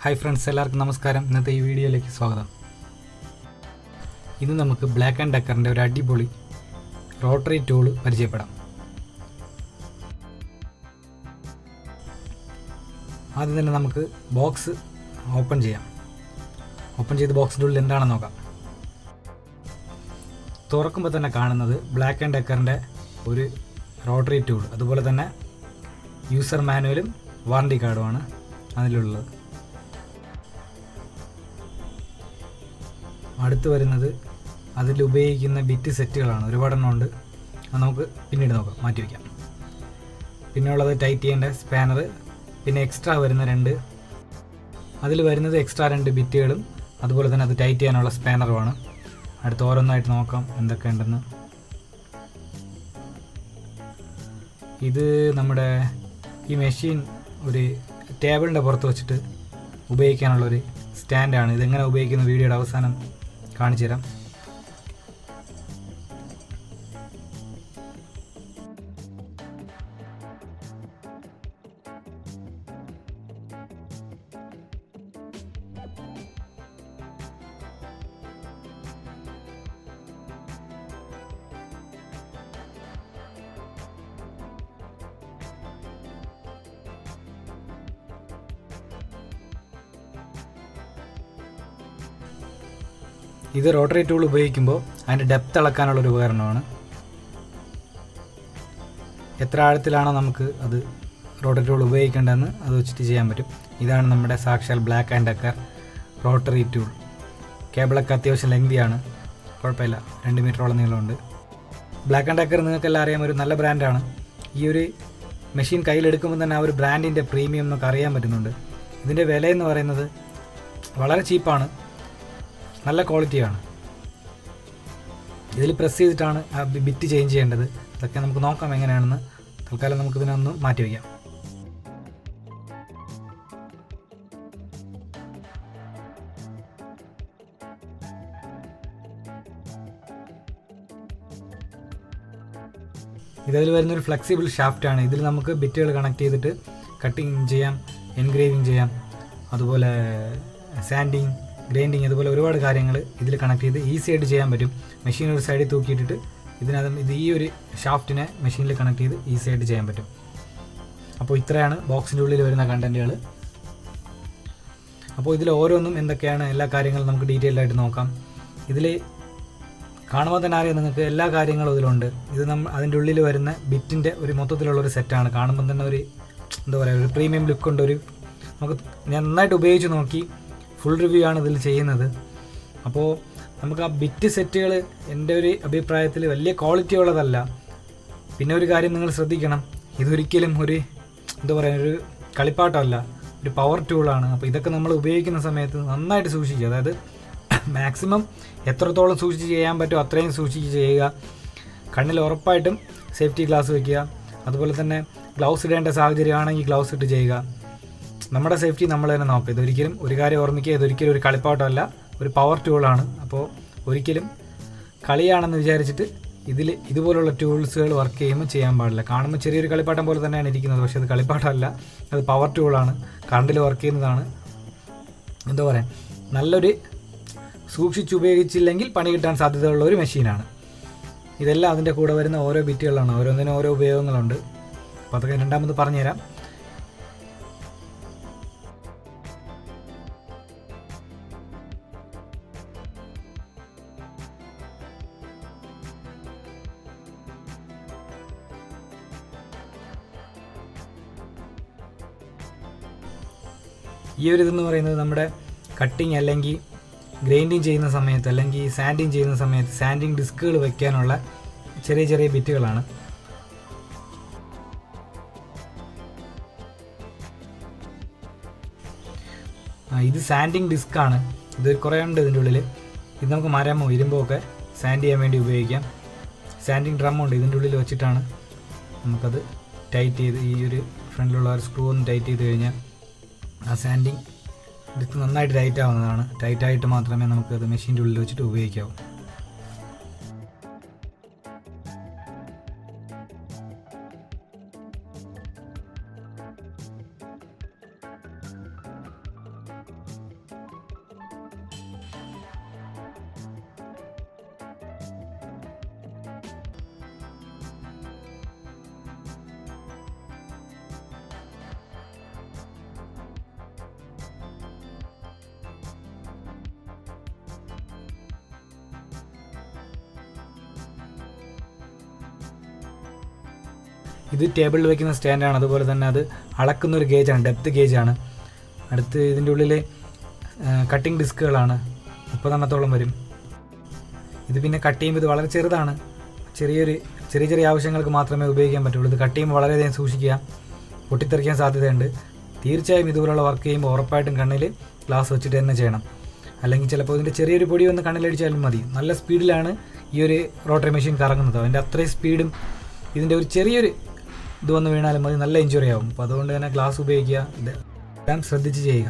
hi friends എല്ലാവർക്കും നമസ്കാരം ഇന്നത്തെ ഈ വീഡിയോയിലേക്ക് സ്വാഗതം ഇന്ന് നമുക്ക് ബ്ലാക്ക് ആൻഡ് ഡക്കറിൻ്റെ ഒരു അടിപൊളി റോട്ടറി ടൂൾ പരിചയപ്പെടാം ആദ്യം തന്നെ നമുക്ക് ബോക്സ് ഓപ്പൺ ചെയ്യാം ഓപ്പൺ ചെയ്ത് ബോക്സിൻ്റെ ഉള്ളിൽ എന്താണെന്ന് നോക്കാം തുറക്കുമ്പോൾ തന്നെ കാണുന്നത് ബ്ലാക്ക് ആൻഡ് ഡക്കറിൻ്റെ ഒരു റോട്ടറി ടൂൾ അതുപോലെ തന്നെ യൂസർ മാനുവലും വാറണ്ടി കാർഡുമാണ് അതിലുള്ളത് അടുത്ത് വരുന്നത് അതിൽ ഉപയോഗിക്കുന്ന ബിറ്റ് സെറ്റുകളാണ് ഒരുപാടെണ്ണം ഉണ്ട് അത് നമുക്ക് പിന്നീട് നോക്കാം മാറ്റി വയ്ക്കാം പിന്നെ ഉള്ളത് ടൈറ്റ് ചെയ്യേണ്ട സ്പാനർ പിന്നെ എക്സ്ട്രാ വരുന്ന രണ്ട് അതിൽ വരുന്നത് എക്സ്ട്രാ രണ്ട് ബിറ്റുകളും അതുപോലെ തന്നെ അത് ടൈറ്റ് ചെയ്യാനുള്ള സ്പാനറുമാണ് അടുത്ത് ഓരോന്നായിട്ട് നോക്കാം എന്തൊക്കെ ഉണ്ടെന്ന് ഇത് നമ്മുടെ ഈ മെഷീൻ ഒരു ടേബിളിൻ്റെ പുറത്ത് വെച്ചിട്ട് ഉപയോഗിക്കാനുള്ളൊരു സ്റ്റാൻഡാണ് ഇതെങ്ങനെ ഉപയോഗിക്കുന്ന വീഡിയോയുടെ അവസാനം കാണിച്ചു തരാം ഇത് റോട്ടറി ടൂൾ ഉപയോഗിക്കുമ്പോൾ അതിൻ്റെ ഡെപ്ത് അളക്കാനുള്ള ഒരു ഉപകരണമാണ് എത്ര ആഴത്തിലാണോ നമുക്ക് അത് റോട്ടറി ടൂൾ ഉപയോഗിക്കേണ്ടതെന്ന് അത് വെച്ചിട്ട് ചെയ്യാൻ പറ്റും ഇതാണ് നമ്മുടെ സാക്ഷാൽ Black and Decker rotary tool കേബിളൊക്കെ അത്യാവശ്യം ലെങ്തിയാണ് കുഴപ്പമില്ല രണ്ട് മീറ്ററോളം നീളമുണ്ട് ബ്ലാക്ക് ആൻഡ് ഡക്കർ നിങ്ങൾക്കെല്ലാം അറിയാം ഒരു നല്ല ബ്രാൻഡാണ് ഈ ഒരു മെഷീൻ കയ്യിലെടുക്കുമ്പോൾ തന്നെ ആ ഒരു ബ്രാൻഡിൻ്റെ പ്രീമിയം എന്നൊക്കെ അറിയാൻ പറ്റുന്നുണ്ട് ഇതിൻ്റെ വില എന്ന് പറയുന്നത് വളരെ ചീപ്പാണ് നല്ല ക്വാളിറ്റിയാണ് ഇതിൽ പ്രസ് ചെയ്തിട്ടാണ് ആ ബിറ്റ് ചേഞ്ച് ചെയ്യേണ്ടത് അതൊക്കെ നമുക്ക് നോക്കാം എങ്ങനെയാണെന്ന് തൽക്കാലം നമുക്ക് ഇതിനൊന്ന് മാറ്റി വയ്ക്കാം ഇതിൽ വരുന്നൊരു ഫ്ലെക്സിബിൾ ഷാഫ്റ്റാണ് ഇതിൽ നമുക്ക് ബിറ്റുകൾ കണക്ട് ചെയ്തിട്ട് കട്ടിങ് ചെയ്യാം എൻഗ്രേവിങ് ചെയ്യാം അതുപോലെ സാൻഡിങ് ഗ്രൈൻഡിങ് അതുപോലെ ഒരുപാട് കാര്യങ്ങൾ ഇതിൽ കണക്ട് ചെയ്ത് ഈസി ആയിട്ട് ചെയ്യാൻ പറ്റും മെഷീൻ ഒരു സൈഡിൽ തൂക്കിയിട്ടിട്ട് ഇതിനകത്ത് ഇത് ഈ ഒരു ഷാഫ്റ്റിനെ മെഷീനിൽ കണക്ട് ചെയ്ത് ഈസി ആയിട്ട് ചെയ്യാൻ പറ്റും അപ്പോൾ ഇത്രയാണ് ബോക്സിൻ്റെ ഉള്ളിൽ വരുന്ന കണ്ടൻറ്റുകൾ അപ്പോൾ ഇതിൽ ഓരോന്നും എന്തൊക്കെയാണ് എല്ലാ കാര്യങ്ങളും നമുക്ക് ഡീറ്റെയിൽഡ് ആയിട്ട് നോക്കാം ഇതിൽ കാണുമ്പോൾ തന്നെ അറിയാം നിങ്ങൾക്ക് എല്ലാ കാര്യങ്ങളും ഇതിലുണ്ട് ഇത് നമ്മൾ അതിൻ്റെ ഉള്ളിൽ വരുന്ന ബിറ്റിൻ്റെ ഒരു മൊത്തത്തിലുള്ള ഒരു സെറ്റാണ് കാണുമ്പോൾ തന്നെ ഒരു എന്താ പറയുക ഒരു പ്രീമിയം ലുക്ക് ഉണ്ട് ഒരു നമുക്ക് ഞാൻ നന്നായിട്ട് ഉപയോഗിച്ച് നോക്കി ഫുൾ റിവ്യൂ ആണ് ഇതിൽ ചെയ്യുന്നത് അപ്പോൾ നമുക്ക് ആ ബിറ്റ് സെറ്റുകൾ എൻ്റെ ഒരു അഭിപ്രായത്തിൽ വലിയ ക്വാളിറ്റി ഉള്ളതല്ല പിന്നെ ഒരു കാര്യം നിങ്ങൾ ശ്രദ്ധിക്കണം ഇതൊരിക്കലും ഒരു എന്താ പറയുക ഒരു കളിപ്പാട്ടമല്ല ഒരു പവർ ടൂളാണ് അപ്പോൾ ഇതൊക്കെ നമ്മൾ ഉപയോഗിക്കുന്ന സമയത്ത് നന്നായിട്ട് സൂക്ഷിക്കുക അതായത് മാക്സിമം എത്രത്തോളം സൂക്ഷിച്ച് ചെയ്യാൻ പറ്റുമോ അത്രയും സൂക്ഷിച്ച് ചെയ്യുക കണ്ണിൽ ഉറപ്പായിട്ടും സേഫ്റ്റി ഗ്ലാസ് വയ്ക്കുക അതുപോലെ തന്നെ ഗ്ലൗസ് ഇടേണ്ട സാഹചര്യമാണെങ്കിൽ ഗ്ലൗസ് ഇട്ട് ചെയ്യുക നമ്മുടെ സേഫ്റ്റി നമ്മൾ തന്നെ നോക്കുക ഇതൊരിക്കലും ഒരു കാര്യം ഓർമ്മിക്കുക ഇതൊരിക്കലും ഒരു കളിപ്പാട്ടമല്ല ഒരു പവർ ടൂളാണ് അപ്പോൾ ഒരിക്കലും കളിയാണെന്ന് വിചാരിച്ചിട്ട് ഇതിൽ ഇതുപോലുള്ള ടൂൾസുകൾ വർക്ക് ചെയ്യുമ്പോൾ ചെയ്യാൻ പാടില്ല കാണുമ്പോൾ ചെറിയൊരു കളിപ്പാട്ടം പോലെ തന്നെയാണ് ഇരിക്കുന്നത് പക്ഷേ അത് കളിപ്പാട്ടമല്ല അത് പവർ ടൂളാണ് കറണ്ടിൽ വർക്ക് ചെയ്യുന്നതാണ് എന്താ പറയുക നല്ലൊരു സൂക്ഷിച്ച് ഉപയോഗിച്ചില്ലെങ്കിൽ പണി കിട്ടാൻ സാധ്യതയുള്ള ഒരു മെഷീനാണ് ഇതെല്ലാം അതിൻ്റെ കൂടെ വരുന്ന ഓരോ ബിറ്റുകളാണ് ഓരോന്നിനും ഓരോ ഉപയോഗങ്ങളുണ്ട് അപ്പോൾ അതൊക്കെ രണ്ടാമത് പറഞ്ഞുതരാം ഈ ഒരു ഇതെന്ന് പറയുന്നത് നമ്മുടെ കട്ടിങ് അല്ലെങ്കിൽ ഗ്രൈൻഡിങ് ചെയ്യുന്ന സമയത്ത് അല്ലെങ്കിൽ സാൻഡിങ് ചെയ്യുന്ന സമയത്ത് സാൻഡിങ് ഡിസ്കുകൾ വയ്ക്കാനുള്ള ചെറിയ ചെറിയ ബിറ്റുകളാണ് ഇത് സാൻഡിങ് ഡിസ്ക്കാണ് ഇത് കുറേ ഉണ്ട് ഇതിൻ്റെ ഉള്ളിൽ ഇത് നമുക്ക് മരമോ ഇരുമ്പോ ഒക്കെ സാൻഡ് ചെയ്യാൻ വേണ്ടി ഉപയോഗിക്കാം സാൻഡിങ് ഡ്രം ഉണ്ട് ഇതിൻ്റെ ഉള്ളിൽ വെച്ചിട്ടാണ് നമുക്കത് ടൈറ്റ് ചെയ്ത് ഈ ഒരു ഫ്രണ്ടിലുള്ള ഒരു സ്ക്രൂ ഒന്ന് ടൈറ്റ് ചെയ്ത് കഴിഞ്ഞാൽ ആ സാൻഡിങ് ഡിസ്ക് നന്നായിട്ട് ടൈറ്റ് ആവുന്നതാണ് ടൈറ്റ് ആയിട്ട് മാത്രമേ നമുക്കത് മെഷീൻ്റെ ഉള്ളിൽ വെച്ചിട്ട് ഉപയോഗിക്കാവൂ ഇത് ടേബിളിൽ വെക്കുന്ന സ്റ്റാൻഡാണ് അതുപോലെ തന്നെ അത് അളക്കുന്ന ഒരു ഗേജാണ് ഡെപ്ത് ഗേജാണ് അടുത്ത് ഇതിൻ്റെ ഉള്ളിൽ കട്ടിംഗ് ഡിസ്കുകളാണ് മുപ്പതെണ്ണത്തോളം വരും ഇത് പിന്നെ കട്ട് ചെയ്യുമ്പോൾ ഇത് വളരെ ചെറുതാണ് ചെറിയൊരു ചെറിയ ചെറിയ ആവശ്യങ്ങൾക്ക് മാത്രമേ ഉപയോഗിക്കാൻ പറ്റുള്ളൂ ഇത് കട്ട് ചെയ്യുമ്പോൾ വളരെയധികം സൂക്ഷിക്കുക പൊട്ടിത്തെറിക്കാൻ സാധ്യതയുണ്ട് തീർച്ചയായും ഇതുപോലുള്ള വർക്ക് ചെയ്യുമ്പോൾ ഉറപ്പായിട്ടും കണ്ണിൽ ഗ്ലാസ് വെച്ചിട്ട് തന്നെ ചെയ്യണം അല്ലെങ്കിൽ ചിലപ്പോൾ ഇതിൻ്റെ ചെറിയൊരു പൊടി വന്ന് കണ്ണിലടിച്ചാലും മതി നല്ല സ്പീഡിലാണ് ഈ ഒരു റോട്ടറി മെഷീൻ കറങ്ങുന്നത് അതിൻ്റെ അത്രയും സ്പീഡും ഇതിൻ്റെ ഒരു ചെറിയൊരു ഇത് വന്ന് വീണാലും മതി നല്ല ഇഞ്ചുറി ആവും അപ്പോൾ അതുകൊണ്ട് തന്നെ ഗ്ലാസ് ഉപയോഗിക്കുക ഇത് എല്ലാം ശ്രദ്ധിച്ച് ചെയ്യുക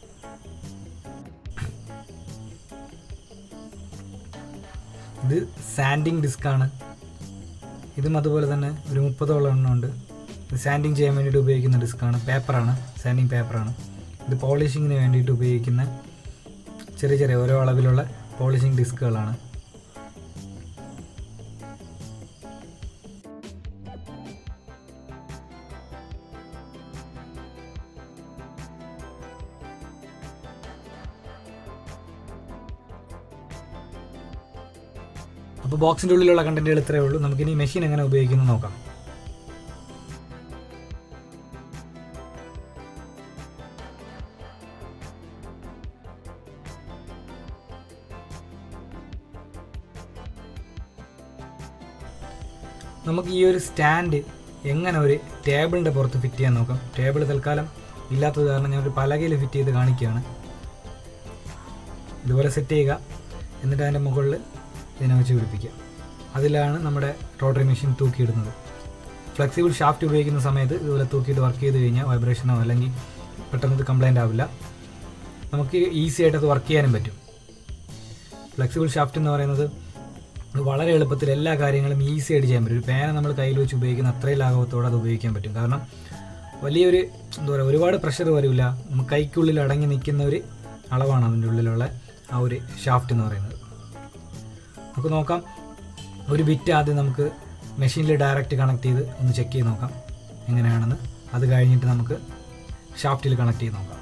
ഇത് സാൻഡിങ് ഡിസ്ക്കാണ് ഇതും അതുപോലെ തന്നെ ഒരു മുപ്പതോളം എണ്ണം ഉണ്ട് ഇത് സാൻഡിങ് ചെയ്യാൻ വേണ്ടിയിട്ട് ഉപയോഗിക്കുന്ന ഡിസ്ക്കാണ് പേപ്പറാണ് സാൻഡിങ് പേപ്പറാണ് ഇത് പോളിഷിങ്ങിന് വേണ്ടിയിട്ട് ഉപയോഗിക്കുന്ന ചെറിയ ചെറിയ ഓരോ അളവിലുള്ള പോളിഷിങ് ഡിസ്കുകളാണ് അപ്പോൾ ബോക്സിൻ്റെ ഉള്ളിലുള്ള കണ്ടന്റുകൾ ഇത്രയേ ഉള്ളൂ നമുക്കിനി മെഷീൻ എങ്ങനെ ഉപയോഗിക്കുന്നു നോക്കാം നമുക്ക് ഈ ഒരു സ്റ്റാൻഡ് എങ്ങനെ ഒരു ടേബിളിൻ്റെ പുറത്ത് ഫിറ്റ് ചെയ്യാൻ നോക്കാം ടേബിൾ തൽക്കാലം ഇല്ലാത്തത് കാരണം ഞാൻ ഒരു പലകയിൽ ഫിറ്റ് ചെയ്ത് കാണിക്കുകയാണ് ഇതുപോലെ സെറ്റ് ചെയ്യുക എന്നിട്ട് അതിൻ്റെ മുകളിൽ ഇതിനെ വെച്ച് പിടിപ്പിക്കുക അതിലാണ് നമ്മുടെ റോട്ടറി മെഷീൻ തൂക്കിയിടുന്നത് ഫ്ലെക്സിബിൾ ഷാഫ്റ്റ് ഉപയോഗിക്കുന്ന സമയത്ത് ഇതുപോലെ തൂക്കിയിട്ട് വർക്ക് ചെയ്ത് കഴിഞ്ഞാൽ വൈബ്രേഷനോ അല്ലെങ്കിൽ പെട്ടെന്ന് ഇത് കംപ്ലൈൻ്റ് ആവില്ല നമുക്ക് ഈസി ആയിട്ട് അത് വർക്ക് ചെയ്യാനും പറ്റും ഫ്ലെക്സിബിൾ ഷാഫ്റ്റ് എന്ന് പറയുന്നത് ഇത് വളരെ എളുപ്പത്തിൽ എല്ലാ കാര്യങ്ങളും ഈസി ആയിട്ട് ചെയ്യാൻ പറ്റും ഒരു പേന നമ്മൾ കയ്യിൽ വെച്ച് ഉപയോഗിക്കുന്ന അത്രയും ലാഘവത്തോടെ അത് ഉപയോഗിക്കാൻ പറ്റും കാരണം വലിയൊരു എന്താ പറയുക ഒരുപാട് പ്രഷർ വരില്ല നമുക്ക് കൈക്കുള്ളിൽ അടങ്ങി നിൽക്കുന്ന ഒരു അളവാണ് അതിൻ്റെ ഉള്ളിലുള്ള ആ ഒരു ഷാഫ്റ്റ് എന്ന് പറയുന്നത് നമുക്ക് നോക്കാം ഒരു ബിറ്റ് ആദ്യം നമുക്ക് മെഷീനിൽ ഡയറക്റ്റ് കണക്ട് ചെയ്ത് ഒന്ന് ചെക്ക് ചെയ്ത് നോക്കാം എങ്ങനെയാണെന്ന് അത് കഴിഞ്ഞിട്ട് നമുക്ക് ഷാഫ്റ്റിൽ കണക്ട് ചെയ്ത് നോക്കാം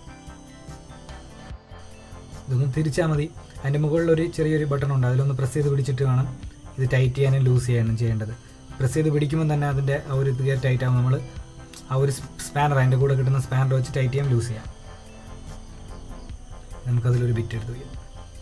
ഇതൊന്ന് തിരിച്ചാൽ മതി അതിൻ്റെ മുകളിൽ ഒരു ചെറിയൊരു ബട്ടൺ ഉണ്ട് അതിലൊന്ന് പ്രസ് ചെയ്ത് പിടിച്ചിട്ട് വേണം ഇത് ടൈറ്റ് ചെയ്യാനും ലൂസ് ചെയ്യാനും ചെയ്യേണ്ടത് പ്രസ് ചെയ്ത് പിടിക്കുമ്പോൾ തന്നെ അതിൻ്റെ ആ ഒരു ഇത് ടൈറ്റ് ആകും നമ്മൾ ആ ഒരു സ്പാനർ അതിൻ്റെ കൂടെ കിട്ടുന്ന സ്പാനർ വെച്ച് ടൈറ്റ് ചെയ്യാം ലൂസ് ചെയ്യാം നമുക്കതിലൊരു ബിറ്റ് എടുത്ത് വയ്ക്കാം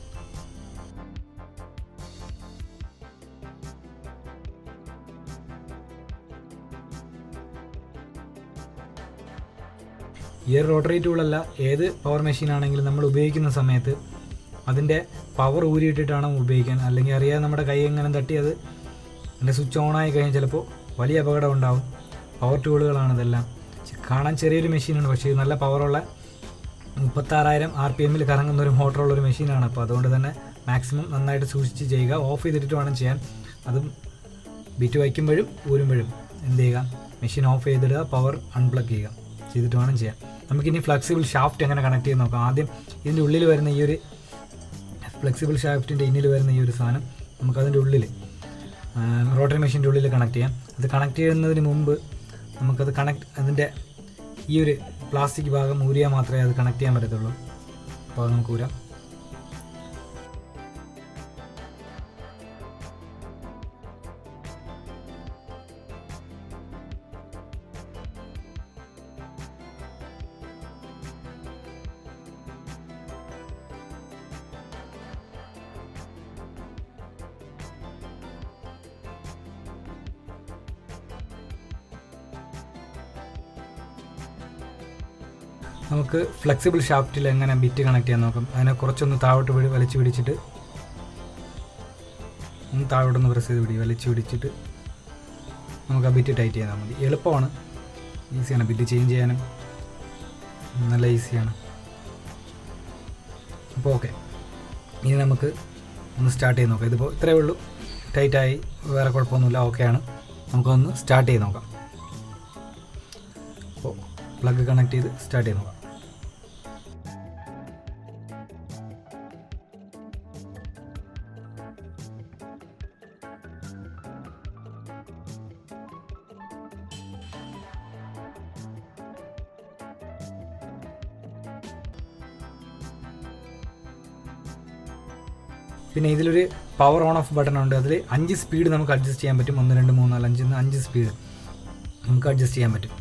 ഈ ഒരു റോട്ടറി ടൂളല്ല ഏത് പവർ മെഷീൻ ആണെങ്കിലും നമ്മൾ ഉപയോഗിക്കുന്ന സമയത്ത് അതിൻ്റെ പവർ ഊരിയിട്ടിട്ടാണ് ഉപയോഗിക്കാൻ അല്ലെങ്കിൽ അറിയാതെ നമ്മുടെ കൈ എങ്ങനെ തട്ടി അത് അതിൻ്റെ സ്വിച്ച് ഓൺ ആയി കഴിഞ്ഞാൽ ചിലപ്പോൾ വലിയ അപകടം ഉണ്ടാവും പവർ ടൂളുകളാണ് ഇതെല്ലാം ചെ- കാണാൻ ചെറിയൊരു മെഷീനാണ് പക്ഷേ ഇത് നല്ല പവറുള്ള മുപ്പത്താറായിരം ആർ പി എമ്മിൽ കറങ്ങുന്ന ഒരു മോട്ടറുള്ള ഒരു മെഷീനാണ് അപ്പോൾ അതുകൊണ്ട് തന്നെ മാക്സിമം നന്നായിട്ട് സൂക്ഷിച്ച് ചെയ്യുക ഓഫ് ചെയ്തിട്ട് വേണം ചെയ്യാൻ അതും ബിറ്റ് വയ്ക്കുമ്പോഴും ഊരുമ്പോഴും എന്ത് ചെയ്യുക മെഷീൻ ഓഫ് ചെയ്തിടുക പവർ അൺപ്ലഗ് ചെയ്യുക ചെയ്തിട്ട് വേണം ചെയ്യാൻ നമുക്കിനി ഫ്ലെക്സിബിൾ ഷാഫ്റ്റ് എങ്ങനെ കണക്ട് ചെയ്ത് നോക്കാം ആദ്യം ഇതിൻ്റെ ഉള്ളിൽ വരുന്ന ഈ ഒരു ഫ്ലെക്സിബിൾ ഷാഫ്റ്റിൻ്റെ ഇന്നിൽ വരുന്ന ഈ ഒരു സാധനം നമുക്കതിൻ്റെ ഉള്ളിൽ റോട്ടറി മെഷീൻ്റെ ഉള്ളിൽ കണക്ട് ചെയ്യാം അത് കണക്ട് ചെയ്യുന്നതിന് മുമ്പ് നമുക്കത് കണക്ട് അതിൻ്റെ ഈ ഒരു പ്ലാസ്റ്റിക് ഭാഗം ഊരിയാൽ മാത്രമേ അത് കണക്ട് ചെയ്യാൻ പറ്റത്തുള്ളൂ അപ്പോൾ അത് നമുക്ക് ഊരാം നമുക്ക് ഫ്ലെക്സിബിൾ ഷാഫ്റ്റിൽ എങ്ങനെ ബിറ്റ് കണക്ട് ചെയ്യാൻ നോക്കാം അതിനെ കുറച്ചൊന്ന് താഴോട്ട് പിടി വലിച്ചു പിടിച്ചിട്ട് ഒന്ന് താഴോട്ടൊന്ന് പ്രസ് ചെയ്ത് പിടി വലിച്ചു പിടിച്ചിട്ട് നമുക്ക് ആ ബിറ്റ് ടൈറ്റ് ചെയ്താൽ മതി എളുപ്പമാണ് ഈസിയാണ് ബിറ്റ് ചേഞ്ച് ചെയ്യാനും നല്ല ഈസിയാണ് അപ്പോൾ ഓക്കെ ഇനി നമുക്ക് ഒന്ന് സ്റ്റാർട്ട് ചെയ്ത് നോക്കാം ഇതിപ്പോൾ ഇത്രയേ ഉള്ളൂ ടൈറ്റായി വേറെ കുഴപ്പമൊന്നുമില്ല ഓക്കെയാണ് നമുക്കൊന്ന് സ്റ്റാർട്ട് ചെയ്ത് നോക്കാം അപ്പോൾ പ്ലഗ് കണക്ട് ചെയ്ത് സ്റ്റാർട്ട് ചെയ്ത് നോക്കാം പിന്നെ ഇതിലൊരു പവർ ഓൺ ഓഫ് ബട്ടൺ ഉണ്ട് അതിൽ അഞ്ച് സ്പീഡ് നമുക്ക് അഡ്ജസ്റ്റ് ചെയ്യാൻ പറ്റും ഒന്ന് രണ്ട് മൂന്ന് നാല് അഞ്ച് എന്ന് അഞ്ച് സ്പീഡ് നമുക്ക് അഡ്ജസ്റ്റ് ചെയ്യാൻ പറ്റും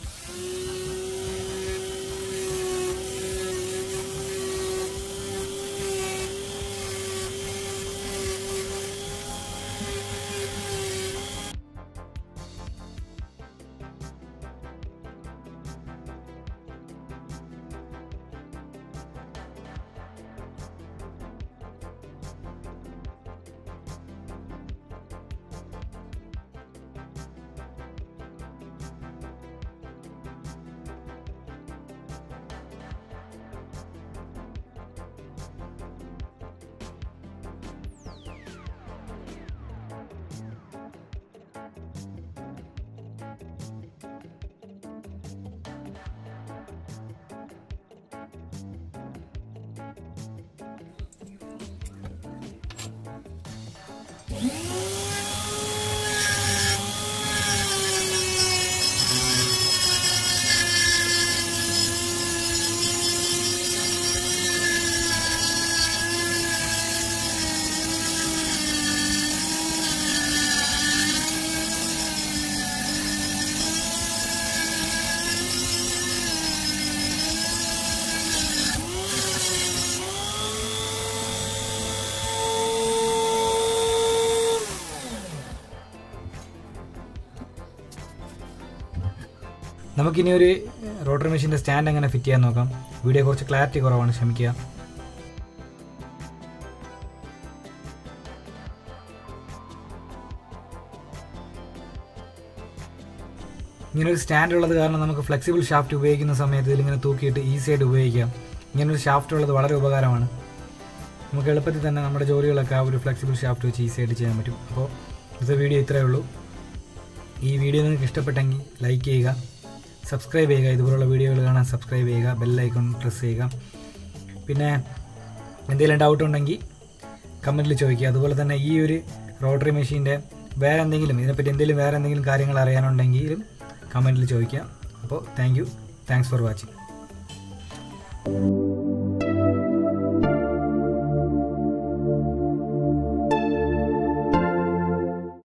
നമുക്കിനി ഒരു റോട്ടറി മെഷീൻ്റെ സ്റ്റാൻഡ് എങ്ങനെ ഫിറ്റ് ചെയ്യാൻ നോക്കാം വീഡിയോ കുറച്ച് ക്ലാരിറ്റി കുറവാണ് ക്ഷമിക്കുക ഇങ്ങനെ ഒരു സ്റ്റാൻഡ് ഉള്ളത് കാരണം നമുക്ക് ഫ്ലെക്സിബിൾ ഷാഫ്റ്റ് ഉപയോഗിക്കുന്ന സമയത്ത് ഇതിലിങ്ങനെ തൂക്കിയിട്ട് ഈസി ആയിട്ട് ഉപയോഗിക്കാം ഇങ്ങനെ ഒരു ഷാഫ്റ്റ് ഉള്ളത് വളരെ ഉപകാരമാണ് നമുക്ക് എളുപ്പത്തിൽ തന്നെ നമ്മുടെ ജോലികളൊക്കെ ആ ഒരു ഫ്ലെക്സിബിൾ ഷാഫ്റ്റ് വെച്ച് ഈസി ആയിട്ട് ചെയ്യാൻ പറ്റും അപ്പോൾ ഇന്നത്തെ വീഡിയോ ഇത്രയേ ഉള്ളൂ ഈ വീഡിയോ നിങ്ങൾക്ക് ഇഷ്ടപ്പെട്ടെങ്കിൽ ലൈക്ക് ചെയ്യുക സബ്സ്ക്രൈബ് ചെയ്യുക ഇതുപോലുള്ള വീഡിയോകൾ കാണാൻ സബ്സ്ക്രൈബ് ചെയ്യുക ബെല്ലൈക്കൺ പ്രസ് ചെയ്യുക പിന്നെ എന്തെങ്കിലും ഡൗട്ട് ഉണ്ടെങ്കിൽ കമൻറ്റിൽ ചോദിക്കുക അതുപോലെ തന്നെ ഈ ഒരു റോട്ടറി മെഷീൻ്റെ വേറെ എന്തെങ്കിലും ഇതിനെപ്പറ്റി എന്തെങ്കിലും വേറെ എന്തെങ്കിലും കാര്യങ്ങൾ അറിയാനുണ്ടെങ്കിലും കമൻറ്റിൽ ചോദിക്കുക അപ്പോൾ thank you thanks for watching